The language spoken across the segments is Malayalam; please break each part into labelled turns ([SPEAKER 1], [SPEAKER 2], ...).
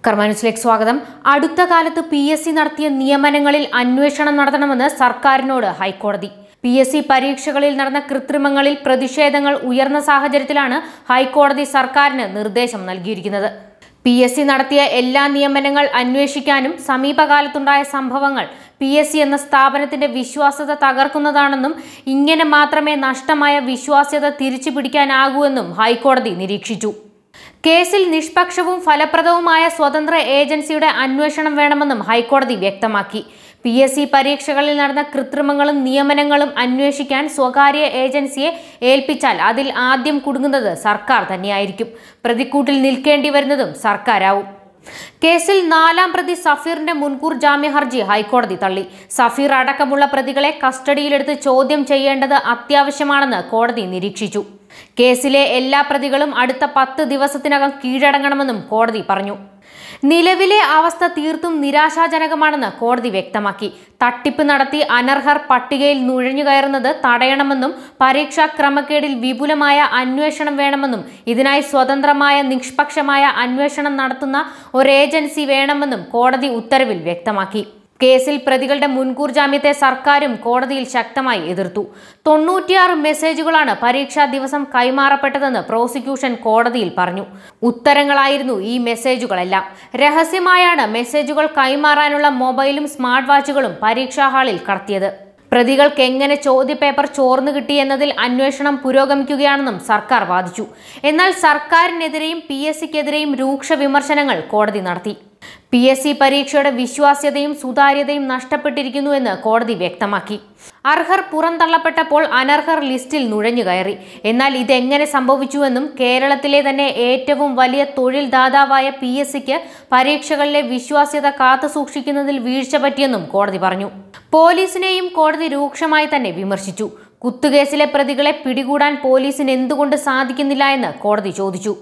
[SPEAKER 1] കർമാനുസിലേക്ക് സ്വാഗതം അടുത്ത കാലത്ത് പി എസ് സി നടത്തിയ നിയമനങ്ങളിൽ അന്വേഷണം നടത്തണമെന്ന് സർക്കാരിനോട് ഹൈക്കോടതി പി എസ് സി പരീക്ഷകളിൽ നടന്ന കൃത്രിമങ്ങളിൽ പ്രതിഷേധങ്ങൾ ഉയർന്ന സാഹചര്യത്തിലാണ് ഹൈക്കോടതി സർക്കാരിന് നിർദ്ദേശം നൽകിയിരിക്കുന്നത് പി എസ് സി നടത്തിയ എല്ലാ നിയമനങ്ങൾ അന്വേഷിക്കാനും സമീപകാലത്തുണ്ടായ സംഭവങ്ങൾ പി എസ് സി എന്ന സ്ഥാപനത്തിന്റെ വിശ്വാസ്യത തകർക്കുന്നതാണെന്നും ഇങ്ങനെ മാത്രമേ നഷ്ടമായ വിശ്വാസ്യത തിരിച്ചു പിടിക്കാനാകൂ എന്നും ഹൈക്കോടതി നിരീക്ഷിച്ചു കേസിൽ നിഷ്പക്ഷവും ഫലപ്രദവുമായ സ്വതന്ത്ര ഏജൻസിയുടെ അന്വേഷണം വേണമെന്നും ഹൈക്കോടതി വ്യക്തമാക്കി പി എസ് സി പരീക്ഷകളിൽ നടന്ന കൃത്രിമങ്ങളും നിയമനങ്ങളും അന്വേഷിക്കാൻ സ്വകാര്യ ഏജൻസിയെ ഏൽപ്പിച്ചാൽ അതിൽ ആദ്യം കുടുങ്ങുന്നത് സർക്കാർ തന്നെയായിരിക്കും പ്രതിക്കൂട്ടിൽ നിൽക്കേണ്ടി വരുന്നതും സർക്കാരാവും കേസിൽ നാലാം പ്രതി സഫീറിന്റെ മുൻകൂർ ജാമ്യ ഹർജി ഹൈക്കോടതി തള്ളി സഫീർ അടക്കമുള്ള പ്രതികളെ കസ്റ്റഡിയിലെടുത്ത് ചോദ്യം ചെയ്യേണ്ടത് അത്യാവശ്യമാണെന്ന് കോടതി നിരീക്ഷിച്ചു കേസിലെ എല്ലാ പ്രതികളും അടുത്ത പത്ത് ദിവസത്തിനകം കീഴടങ്ങണമെന്നും കോടതി പറഞ്ഞു നിലവിലെ അവസ്ഥ തീർത്തും നിരാശാജനകമാണെന്ന് കോടതി വ്യക്തമാക്കി തട്ടിപ്പ് നടത്തി അനർഹർ പട്ടികയിൽ നുഴഞ്ഞു കയറുന്നത് തടയണമെന്നും പരീക്ഷാ ക്രമക്കേടിൽ വിപുലമായ അന്വേഷണം വേണമെന്നും ഇതിനായി സ്വതന്ത്രമായ നിഷ്പക്ഷമായ അന്വേഷണം നടത്തുന്ന ഒരു ഏജൻസി വേണമെന്നും കോടതി ഉത്തരവിൽ വ്യക്തമാക്കി കേസിൽ പ്രതികളുടെ മുൻകൂർ ജാമ്യത്തെ സർക്കാരും കോടതിയിൽ ശക്തമായി എതിർത്തു തൊണ്ണൂറ്റിയാറ് മെസ്സേജുകളാണ് പരീക്ഷാ ദിവസം കൈമാറപ്പെട്ടതെന്ന് പ്രോസിക്യൂഷൻ കോടതിയിൽ പറഞ്ഞു ഉത്തരങ്ങളായിരുന്നു ഈ മെസ്സേജുകളെല്ലാം രഹസ്യമായാണ് മെസ്സേജുകൾ കൈമാറാനുള്ള മൊബൈലും സ്മാർട്ട് വാച്ചുകളും പരീക്ഷാ ഹാളിൽ കടത്തിയത് പ്രതികൾക്ക് എങ്ങനെ ചോദ്യപേപ്പർ ചോർന്നു കിട്ടി എന്നതിൽ അന്വേഷണം പുരോഗമിക്കുകയാണെന്നും സർക്കാർ വാദിച്ചു എന്നാൽ സർക്കാരിനെതിരെയും പി എസ് സിക്കെതിരെയും രൂക്ഷ വിമർശനങ്ങൾ കോടതി നടത്തി പി എസ് സി പരീക്ഷയുടെ വിശ്വാസ്യതയും സുതാര്യതയും നഷ്ടപ്പെട്ടിരിക്കുന്നു എന്ന് കോടതി വ്യക്തമാക്കി അർഹർ പുറന്തള്ളപ്പെട്ടപ്പോൾ അനർഹർ ലിസ്റ്റിൽ നുഴഞ്ഞു കയറി എന്നാൽ ഇതെങ്ങനെ സംഭവിച്ചുവെന്നും കേരളത്തിലെ തന്നെ ഏറ്റവും വലിയ തൊഴിൽ ദാതാവായ പി എസ് സിക്ക് പരീക്ഷകളിലെ വിശ്വാസ്യത കാത്തുസൂക്ഷിക്കുന്നതിൽ വീഴ്ച പറ്റിയെന്നും കോടതി പറഞ്ഞു പോലീസിനെയും കോടതി രൂക്ഷമായി തന്നെ വിമർശിച്ചു കുത്തുകേസിലെ പ്രതികളെ പിടികൂടാൻ പോലീസിന് എന്തുകൊണ്ട് സാധിക്കുന്നില്ല എന്ന് കോടതി ചോദിച്ചു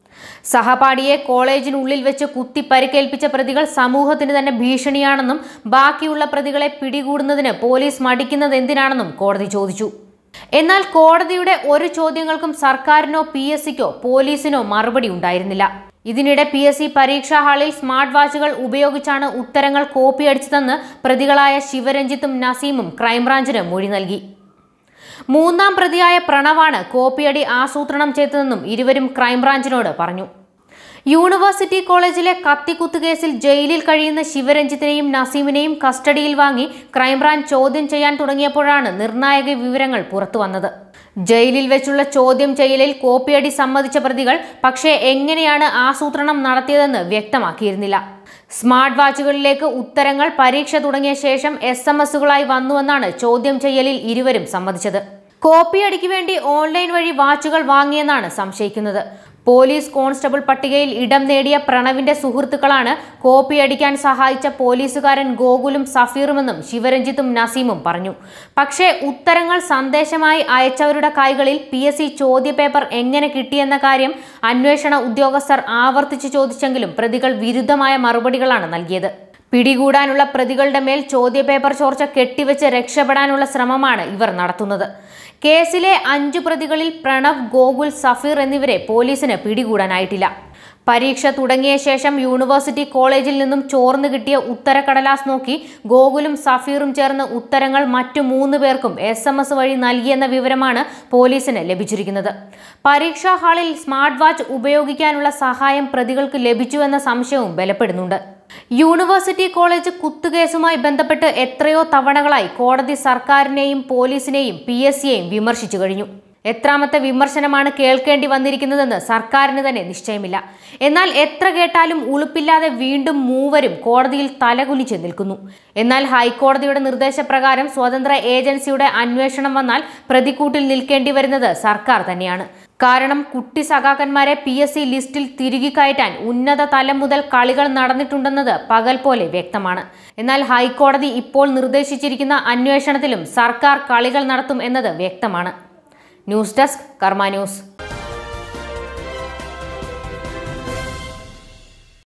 [SPEAKER 1] സഹപാഠിയെ കോളേജിനുള്ളിൽ വെച്ച് കുത്തി പരിക്കേൽപ്പിച്ച പ്രതികൾ സമൂഹത്തിന് തന്നെ ഭീഷണിയാണെന്നും ബാക്കിയുള്ള പ്രതികളെ പിടികൂടുന്നതിന് പോലീസ് മടിക്കുന്നത് എന്തിനാണെന്നും കോടതി ചോദിച്ചു എന്നാൽ കോടതിയുടെ ഒരു ചോദ്യങ്ങൾക്കും സർക്കാരിനോ പി എസ് സിക്കോ പോലീസിനോ മറുപടി ഉണ്ടായിരുന്നില്ല ഇതിനിടെ പി എസ് സി പരീക്ഷാ ഹാളിൽ സ്മാർട്ട് വാച്ചുകൾ ഉപയോഗിച്ചാണ് ഉത്തരങ്ങൾ കോപ്പിയടിച്ചതെന്ന് പ്രതികളായ ശിവരഞ്ജിത്തും നസീമും ക്രൈംബ്രാഞ്ചിന് മൊഴി നൽകി മൂന്നാം പ്രതിയായ പ്രണവാണ് കോപ്പിയടി ആസൂത്രണം ചെയ്തതെന്നും ഇരുവരും ക്രൈംബ്രാഞ്ചിനോട് പറഞ്ഞു യൂണിവേഴ്സിറ്റി കോളേജിലെ കത്തിക്കുത്ത് കേസിൽ ജയിലിൽ കഴിയുന്ന ശിവരഞ്ജിത്തിനെയും നസീമിനെയും കസ്റ്റഡിയിൽ വാങ്ങി ക്രൈംബ്രാഞ്ച് ചോദ്യം ചെയ്യാൻ തുടങ്ങിയപ്പോഴാണ് നിർണായക വിവരങ്ങൾ പുറത്തു വന്നത് ജയിലിൽ വെച്ചുള്ള ചോദ്യം ചെയ്യലിൽ കോപ്പിയടി സമ്മതിച്ച പ്രതികൾ പക്ഷേ എങ്ങനെയാണ് ആസൂത്രണം നടത്തിയതെന്ന് വ്യക്തമാക്കിയിരുന്നില്ല സ്മാർട്ട് വാച്ചുകളിലേക്ക് ഉത്തരങ്ങൾ പരീക്ഷ തുടങ്ങിയ ശേഷം എസ് എം എസുകളായി വന്നുവെന്നാണ് ചോദ്യം ചെയ്യലിൽ ഇരുവരും സമ്മതിച്ചത് കോപ്പിയടിക്ക് വേണ്ടി ഓൺലൈൻ വഴി വാച്ചുകൾ വാങ്ങിയെന്നാണ് സംശയിക്കുന്നത് പോലീസ് കോൺസ്റ്റബിൾ പട്ടികയിൽ ഇടം നേടിയ പ്രണവിന്റെ സുഹൃത്തുക്കളാണ് കോപ്പിയടിക്കാൻ സഹായിച്ച പോലീസുകാരൻ ഗോകുലും സഫീറുമെന്നും ശിവരഞ്ജിത്തും നസീമും പറഞ്ഞു പക്ഷേ ഉത്തരങ്ങൾ സന്ദേശമായി അയച്ചവരുടെ കൈകളിൽ പി എസ് സി ചോദ്യപേപ്പർ എങ്ങനെ കിട്ടിയെന്ന കാര്യം അന്വേഷണ ഉദ്യോഗസ്ഥർ ആവർത്തിച്ചു ചോദിച്ചെങ്കിലും പ്രതികൾ വിരുദ്ധമായ മറുപടികളാണ് നൽകിയത് പിടികൂടാനുള്ള പ്രതികളുടെ മേൽ ചോദ്യപേപ്പർ ചോർച്ച കെട്ടിവെച്ച് രക്ഷപ്പെടാനുള്ള ശ്രമമാണ് ഇവർ നടത്തുന്നത് കേസിലെ അഞ്ചു പ്രതികളിൽ പ്രണവ് ഗോകുൽ സഫീർ എന്നിവരെ പോലീസിന് പിടികൂടാനായിട്ടില്ല പരീക്ഷ തുടങ്ങിയ ശേഷം യൂണിവേഴ്സിറ്റി കോളേജിൽ നിന്നും ചോർന്നു കിട്ടിയ ഉത്തരക്കടലാസ് നോക്കി ഗോകുലും സഫീറും ചേർന്ന് ഉത്തരങ്ങൾ മറ്റു മൂന്ന് പേർക്കും എസ് എം എസ് വഴി നൽകിയെന്ന വിവരമാണ് പോലീസിന് ലഭിച്ചിരിക്കുന്നത് പരീക്ഷാ ഹാളിൽ സ്മാർട്ട് വാച്ച് ഉപയോഗിക്കാനുള്ള സഹായം പ്രതികൾക്ക് ലഭിച്ചുവെന്ന സംശയവും ബലപ്പെടുന്നുണ്ട് യൂണിവേഴ്സിറ്റി കോളേജ് കുത്തുകേസുമായി ബന്ധപ്പെട്ട് എത്രയോ തവണകളായി കോടതി സർക്കാരിനെയും പോലീസിനെയും പി എസ് സിയെയും വിമർശിച്ചു കഴിഞ്ഞു എത്രാമത്തെ വിമർശനമാണ് കേൾക്കേണ്ടി വന്നിരിക്കുന്നതെന്ന് സർക്കാരിന് തന്നെ നിശ്ചയമില്ല എന്നാൽ എത്ര കേട്ടാലും ഉളുപ്പില്ലാതെ വീണ്ടും മൂവരും കോടതിയിൽ തലകുനിച്ച് നിൽക്കുന്നു എന്നാൽ ഹൈക്കോടതിയുടെ നിർദ്ദേശപ്രകാരം സ്വതന്ത്ര ഏജൻസിയുടെ അന്വേഷണം വന്നാൽ പ്രതിക്കൂട്ടിൽ നിൽക്കേണ്ടി വരുന്നത് സർക്കാർ തന്നെയാണ് കാരണം കുട്ടി സഖാക്കന്മാരെ പി എസ് സി ലിസ്റ്റിൽ തിരികെ കയറ്റാൻ ഉന്നത തലം മുതൽ കളികൾ നടന്നിട്ടുണ്ടെന്നത് പകൽ പോലെ വ്യക്തമാണ് എന്നാൽ ഹൈക്കോടതി ഇപ്പോൾ നിർദ്ദേശിച്ചിരിക്കുന്ന അന്വേഷണത്തിലും സർക്കാർ കളികൾ നടത്തും എന്നത് വ്യക്തമാണ് ന്യൂസ് ഡെസ്ക് കർമ്മ ന്യൂസ്